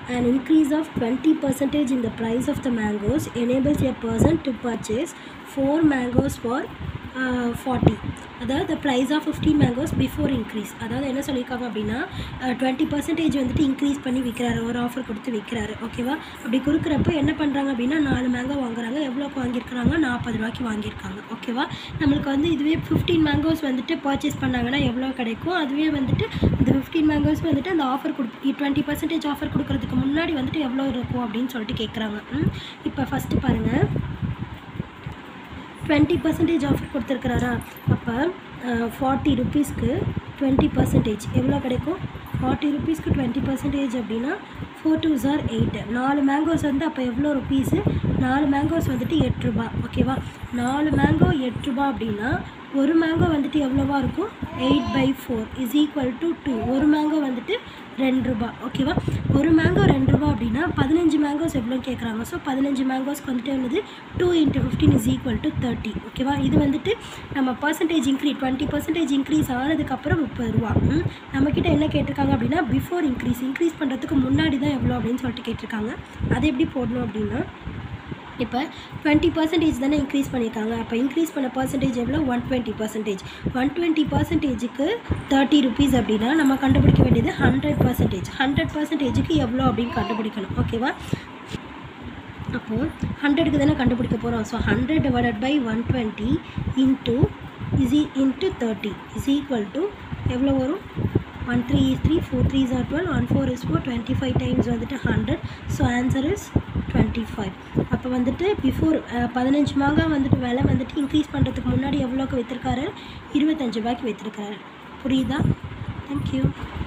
an increase of 20 percentage in the price of the mangoes enables a person to purchase 4 mangoes for uh, 40 அதாவது the price of 15 mangoes before increase அதாவது என்ன சொல்லியிருக்காங்க அப்படின்னா twenty percentage வந்துட்டு increase பண்ணி விற்கிறாரு ஒரு offer கொடுத்து விற்கிறாரு ஓகேவா அப்படி கொடுக்குறப்ப என்ன பண்ணுறாங்க அப்படின்னா நாலு மேங்கோ வாங்குறாங்க எவ்வளோக்கு வாங்கியிருக்கிறாங்க நாற்பது ரூபாய்க்கு வாங்கியிருக்காங்க ஓகேவா நம்மளுக்கு வந்து இதுவே ஃபிஃப்டீன் மேங்கோஸ் வந்துட்டு பர்ச்சேஸ் பண்ணாங்கன்னா எவ்வளோ கிடைக்கும் அதுவே வந்துட்டு இந்த ஃபிஃப்டீன் மேங்கோஸ் வந்துட்டு அந்த ஆஃபர் கொடு டுவெண்ட்டி பர்சன்டேஜ் ஆஃபர் கொடுக்கறதுக்கு முன்னாடி வந்துட்டு எவ்வளோ இருக்கும் அப்படின்னு சொல்லிட்டு கேட்குறாங்க இப்போ ஃபஸ்ட்டு பாருங்கள் டுவெண்ட்டி பர்சன்டேஜ் ஆஃபர் கொடுத்துருக்குறாரா அப்போ ஃபார்ட்டி ருபீஸ்க்கு டுவெண்ட்டி பர்சன்டேஜ் எவ்வளோ கிடைக்கும் ஃபார்ட்டி ருபீஸ்க்கு டுவெண்ட்டி பர்சன்டேஜ் அப்படின்னா ஃபோர் டூ ஜார் எயிட் நாலு மேங்கோஸ் வந்து அப்போ எவ்வளோ ருபீஸு நாலு மேங்கோஸ் வந்துட்டு எட்டு ரூபா ஓகேவா நாலு மேங்கோ எட்டு ரூபா அப்படின்னா ஒரு மேங்கோ வந்துட்டு எவ்வளோவா இருக்கும் eight by four is equal to two ஒரு மேங்கோ வந்துட்டு ரெண்டு ரூபா ஓகேவா ஒரு மேங்கோ ரெண்டு ரூபா அப்படின்னா பதினஞ்சு மேங்கோஸ் எவ்வளோ கேட்குறாங்க ஸோ பதினஞ்சு மேங்கோஸ்க்கு வந்துட்டு என்னது two into fifteen is equal to thirty ஓகேவா இது வந்துட்டு நம்ம percentage increase twenty percentage increase ஆனதுக்கப்புறம் முப்பது ரூபா ம், நம்மக்கிட்ட என்ன கேட்டிருக்காங்க அப்படின்னா பிஃபோர் இன்க்ரீஸ் இன்க்ரீஸ் பண்ணுறதுக்கு முன்னாடி தான் எவ்வளோ அப்படின்னு சொல்லிட்டு கேட்டிருக்காங்க அதை எப்படி போடணும் அப்படின்னா இப்போ டுவெண்ட்டி பர்சன்டேஜ் தானே இன்க்ரீஸ் பண்ணியிருக்காங்க அப்போ இன்க்ரீஸ் பண்ண பர்சன்டேஜ் எவ்வளோ one twenty percentage one twenty பர்சன்டேஜுக்கு தேர்ட்டி ருபீஸ் அப்படின்னா நம்ம கண்டுபிடிக்க வேண்டியது ஹண்ட்ரட் பர்சன்டேஜ் ஹண்ட்ரட் பர்சன்டேஜுக்கு எவ்வளோ அப்படின்னு கண்டுபிடிக்கணும் ஓகேவா அப்போது ஹண்ட்ரடுக்கு தானே கண்டுபிடிக்க போகிறோம் so hundred divided by one twenty into is into thirty is equal to எவ்வளோ வரும் one three is three four three are twelve one four is four twenty five times வந்துட்டு hundred so answer is twenty five அப்போ வந்துட்டு before பதினஞ்சு மாங்காய் வந்துட்டு விலை வந்துட்டு இன்க்ரீஸ் பண்ணுறதுக்கு முன்னாடி எவ்வளோக்கு விற்றுருக்காரு இருபத்தஞ்சு ரூபாய்க்கு விற்றுருக்காரு புரியுதா தேங்க்யூ